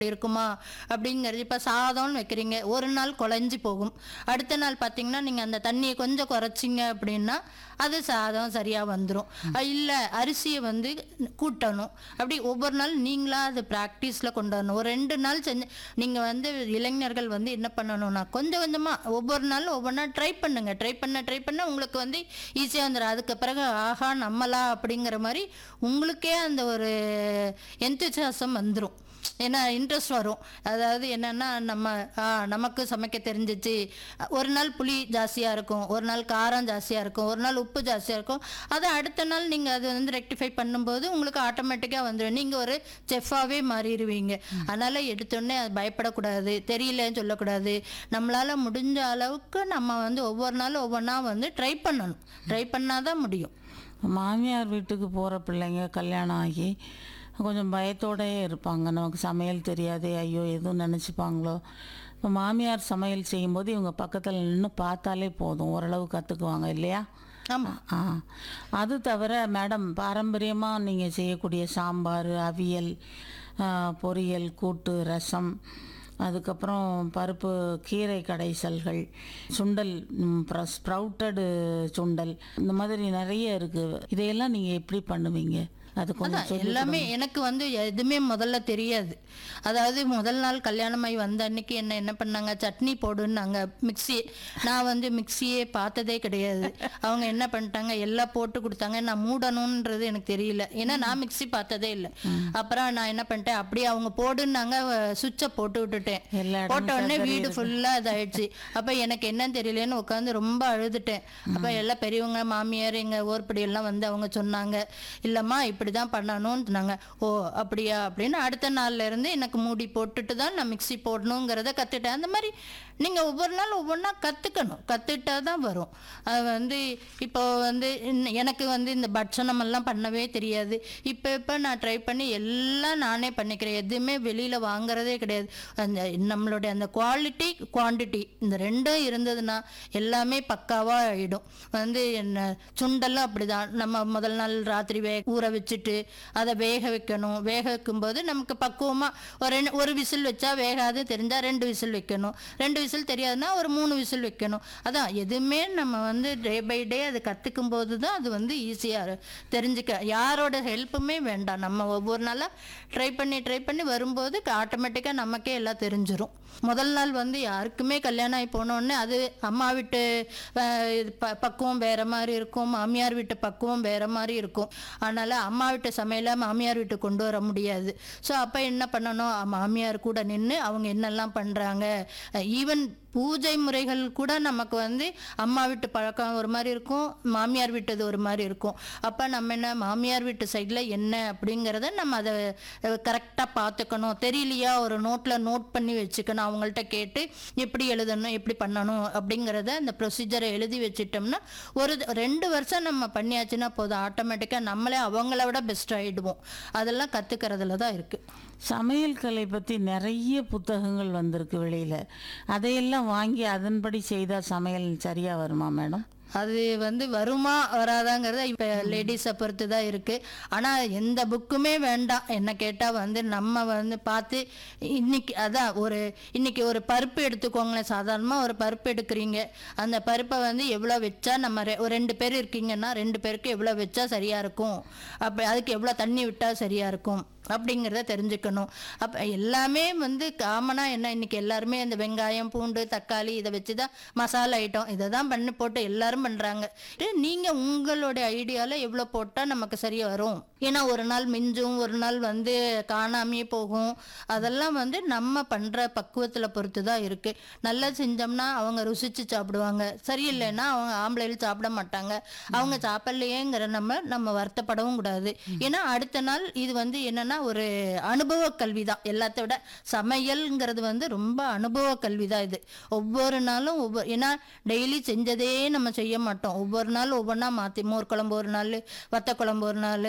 இருக்குமா அப்படிங்கிறது இப்போ சாதம்னு வைக்கிறீங்க ஒரு நாள் குழஞ்சி போகும் அடுத்த நாள் பார்த்தீங்கன்னா நீங்கள் அந்த தண்ணியை கொஞ்சம் குறைச்சிங்க அப்படின்னா அது சாதம் சரியாக வந்துடும் இல்லை அரிசியை வந்து கூட்டணும் அப்படி ஒவ்வொரு நாள் நீங்களா அது ப்ராக்டிஸில் கொண்டு வரணும் ஒரு ரெண்டு நாள் செஞ்சு நீங்கள் வந்து இளைஞர்கள் வந்து என்ன பண்ணணும்னா கொஞ்சம் கொஞ்சமாக ஒவ்வொரு நாள் ஒவ்வொன்றா ட்ரை பண்ணுங்க ட்ரை பண்ண ட்ரை பண்ண உங்களுக்கு வந்து ஈஸியாக வந்துடும் அதுக்கு பிறகு ஆஹா நம்மளா அப்படிங்கிற மாதிரி உங்களுக்கே அந்த ஒரு எந்தூசியாசம் வந்துடும் ஏன்னா இன்ட்ரெஸ்ட் வரும் அதாவது என்னன்னா நம்ம ஆ, நமக்கு சமைக்க தெரிஞ்சிச்சு ஒரு நாள் புளி ஜாஸ்தியாக இருக்கும் ஒரு நாள் காரம் ஜாஸ்தியாக இருக்கும் ஒரு நாள் உப்பு ஜாஸ்தியாக இருக்கும் அதை அடுத்த நாள் நீங்கள் அது வந்து ரெக்டிஃபை பண்ணும்போது உங்களுக்கு ஆட்டோமேட்டிக்காக வந்துடும் நீங்கள் ஒரு செஃப்பாகவே மாறிடுவீங்க அதனால் எடுத்தோடனே அது பயப்படக்கூடாது தெரியலன்னு சொல்லக்கூடாது நம்மளால் முடிஞ்ச அளவுக்கு நம்ம வந்து ஒவ்வொரு நாளும் ஒவ்வொன்றா வந்து ட்ரை பண்ணணும் ட்ரை பண்ணால் தான் முடியும் மாமியார் வீட்டுக்கு போகிற பிள்ளைங்க கல்யாணம் ஆகி கொஞ்சம் பயத்தோடயே இருப்பாங்க நமக்கு சமையல் தெரியாது ஐயோ எதுவும் நினச்சிப்பாங்களோ இப்போ மாமியார் சமையல் செய்யும்போது இவங்க பக்கத்தில் நின்று பார்த்தாலே போதும் ஓரளவு கற்றுக்குவாங்க இல்லையா ஆமாம் ஆ அது தவிர மேடம் பாரம்பரியமாக நீங்கள் செய்யக்கூடிய சாம்பார் அவியல் ஆ, பொரியல் கூட்டு ரசம் அதுக்கப்புறம் பருப்பு கீரை கடைசல்கள் சுண்டல் ஸ்ப்ரவுட்டடு சுண்டல் இந்த மாதிரி நிறைய இருக்குது இதையெல்லாம் நீங்கள் எப்படி பண்ணுவீங்க அது கொஞ்சம் அதான் எல்லாமே எனக்கு வந்து எதுவுமே முதல்ல தெரியாது அதாவது முதல் நாள் கல்யாணமாகி வந்த அன்னைக்கு என்ன என்ன பண்ணாங்க சட்னி போடுன்னாங்க மிக்ஸி நான் வந்து மிக்ஸியே பார்த்ததே கிடையாது அவங்க என்ன பண்ணிட்டாங்க எல்லாம் போட்டு கொடுத்தாங்க நான் மூடணுன்றது எனக்கு தெரியல ஏன்னா நான் மிக்ஸி பார்த்ததே இல்லை அப்புறம் நான் என்ன பண்ணிட்டேன் அப்படியே அவங்க போடுன்னாங்க சுவிட்சை போட்டு விட்டுட்டேன் எல்லா இடமும் போட்ட உடனே வீடு ஃபுல்லா இதாயிடுச்சு அப்ப எனக்கு என்னன்னு தெரியலன்னு உட்காந்து ரொம்ப அழுதுட்டேன் அப்ப எல்லாம் பெரியவங்க மாமியார் எங்க ஓர்படி எல்லாம் வந்து அவங்க சொன்னாங்க இல்லம்மா இப்படிதான் பண்ணணும்னு சொன்னாங்க ஓ அப்படியா அப்படின்னு அடுத்த நாள்ல இருந்து எனக்கு மூடி போட்டுட்டு தான் நான் மிக்ஸி போடணுங்கிறத கத்துட்டேன் அந்த மாதிரி நீங்க ஒவ்வொரு நாள் ஒவ்வொன்றா கத்துக்கணும் கத்துட்டா தான் வரும் அது வந்து இப்போ வந்து இன்ன- எனக்கு வந்து இந்த பட்சணம் எல்லாம் பண்ணவே தெரியாது இப்போ இப்போ நான் ட்ரை பண்ணி எல்லாம் நானே பண்ணிக்கிறேன் எதுவுமே வெளியில வாங்குறதே கிடையாது அந்த நம்மளுடைய அந்த குவாலிட்டி குவாண்டிட்டி இந்த ரெண்டும் இருந்ததுன்னா எல்லாமே பக்காவா ஆயிடும் வந்து என்ன சுண்டெல்லாம் அப்படிதான் நம்ம முதல் நாள் ராத்திரி வே ஊற வச்சுட்டு அதை வேக வைக்கணும் வேக வைக்கும்போது நமக்கு பக்குவமா ஒரு ரெண்டு- ஒரு விசில் வச்சா வேகாது தெரிஞ்சா ரெண்டு விசில் வைக்கணும் ரெண்டு விசில் தெரியாதுன்னா ஒரு மூணு விசில் வைக்கணும் அதான் எதுவுமே நம்ம வந்து டே பை டே அது கற்றுக்கும் போது தான் அது வந்து ஈஸியாக தெரிஞ்சுக்க யாரோட ஹெல்ப்புமே வேண்டாம் நம்ம ஒவ்வொரு நாளாக ட்ரை பண்ணி ட்ரை பண்ணி வரும்போது ஆட்டோமேட்டிக்காக நமக்கே எல்லாம் தெரிஞ்சிரும் முதல் நாள் வந்து யாருக்குமே கல்யாணம் ஆகி போனோடனே அது அம்மா வீட்டு அஹ், இது ப பக்குவம் வேற மாதிரி இருக்கும் மாமியார் வீட்டு பக்குவம் வேற மாதிரி இருக்கும் அதனால அம்மா வீட்டு சமையலை மாமியார் வீட்டுக்கு கொண்டு வர முடியாது ஸோ அப்போ என்ன பண்ணணும் அ- மாமியார் கூட நின்று அவங்க என்னெல்லாம் பண்ணுறாங்க ஈவன் பூஜை முறைகள் கூட நமக்கு வந்து அம்மா வீட்டு பழக்கம் ஒரு மாதிரி இருக்கும் மாமியார் வீட்டது ஒரு மாதிரி இருக்கும் அப்போ நம்ம என்ன மாமியார் வீட்டு சைடில் என்ன அப்படிங்கிறத நம்ம அதை கரெக்டாக பார்த்துக்கணும் தெரியலையா ஒரு நோட்டில் நோட் பண்ணி வச்சுக்கணும் அவங்கள்ட்ட கேட்டு எப்படி எழுதணும் எப்படி பண்ணணும் அப்படிங்கிறத அந்த ப்ரொசீஜரை எழுதி வச்சிட்டோம்னா ஒரு ரெண்டு வருஷம் நம்ம பண்ணியாச்சுன்னா போதும் ஆட்டோமேட்டிக்காக நம்மளே அவங்கள விட பெஸ்ட் ஆகிடுவோம் அதெல்லாம் கற்றுக்கிறதுல தான் இருக்குது சமையல் கலை பற்றி நிறைய புத்தகங்கள் வந்திருக்கு வெளியில் அதையெல்லாம் வாங்கி அதன்படி செய்தால் சமையல் சரியாக வருமா மேடம் அது வந்து வருமா வராதாங்கிறத இப்போ லேடிஸை பொறுத்து தான் இருக்குது ஆனால் எந்த புக்குமே வேண்டாம் என்ன கேட்டால் வந்து நம்ம வந்து பார்த்து இன்னைக்கு அதான் ஒரு இன்னைக்கு ஒரு பருப்பு எடுத்துக்கோங்களேன் சாதாரணமாக ஒரு பருப்பு எடுக்கிறீங்க அந்த பருப்பை வந்து எவ்வளோ வச்சா நம்ம ரெ- ஒரு ரெண்டு பேர் இருக்கீங்கன்னா ரெண்டு பேருக்கு எவ்வளோ வச்சா சரியாக இருக்கும் அப்போ அதுக்கு எவ்வளோ தண்ணி விட்டால் சரியாக இருக்கும் அப்படிங்கிறத தெரிஞ்சுக்கணும் அப்போ எல்லாமே வந்து காமனாக என்ன இன்னைக்கு எல்லாருமே இந்த வெங்காயம் பூண்டு தக்காளி இதை வச்சு தான் மசாலா ஐட்டம் இதை தான் பண்ணி போட்டு எல்லாரும் பண்ணுறாங்க நீங்கள் உங்களுடைய ஐடியாவில் எவ்வளோ போட்டால் நமக்கு சரியாக வரும் ஏன்னா ஒரு நாள் மிஞ்சும் ஒரு நாள் வந்து காணாமையே போகும் அதெல்லாம் வந்து நம்ம பண்ணுற பக்குவத்தில் பொறுத்து தான் இருக்குது நல்லா செஞ்சோம்னா அவங்க ருசிச்சு சாப்பிடுவாங்க சரியில்லைன்னா அவங்க ஆம்பளைகள் சாப்பிட மாட்டாங்க அவங்க சாப்பிடலையேங்கிற நம்ம நம்ம வருத்தப்படவும் கூடாது ஏன்னா அடுத்த நாள் இது வந்து என்னன்னா ஒரு அனுபவ கல்வி தான் எல்லாத்த விட சமையல்ங்கிறது வந்து ரொம்ப அனுபவ கல்வி தான் இது ஒவ்வொரு நாளும் ஒவ்வொரு ஏன்னா டெய்லி செஞ்சதே நம்ம செய்ய மாட்டோம் ஒவ்வொரு நாள் ஒவ்வொன்றா மாற்றி மோர் குழம்பு ஒரு நாள் வத்த குழம்பு ஒரு நாள் ச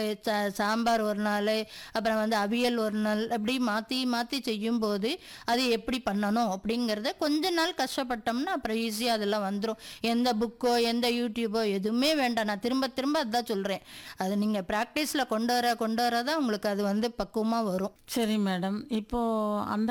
சாம்பார் ஒரு நாள் அப்புறம் வந்து அவியல் ஒரு நாள் அப்படி மாற்றி மாற்றி செய்யும்போது அது எப்படி பண்ணணும் அப்படிங்கிறத கொஞ்ச நாள் கஷ்டப்பட்டோம்னா அப்புறம் ஈஸியாக அதெல்லாம் வந்துடும் எந்த புக்கோ எந்த யூடியூபோ எதுவுமே வேண்டாம் நான் திரும்ப திரும்ப அதான் சொல்கிறேன் அது நீங்கள் ப்ராக்டிஸில் கொண்டு வர கொண்டு வர தான் உங்களுக்கு அது வந்து பக்குவமாக வரும் சரி மேடம் இப்போது அந்த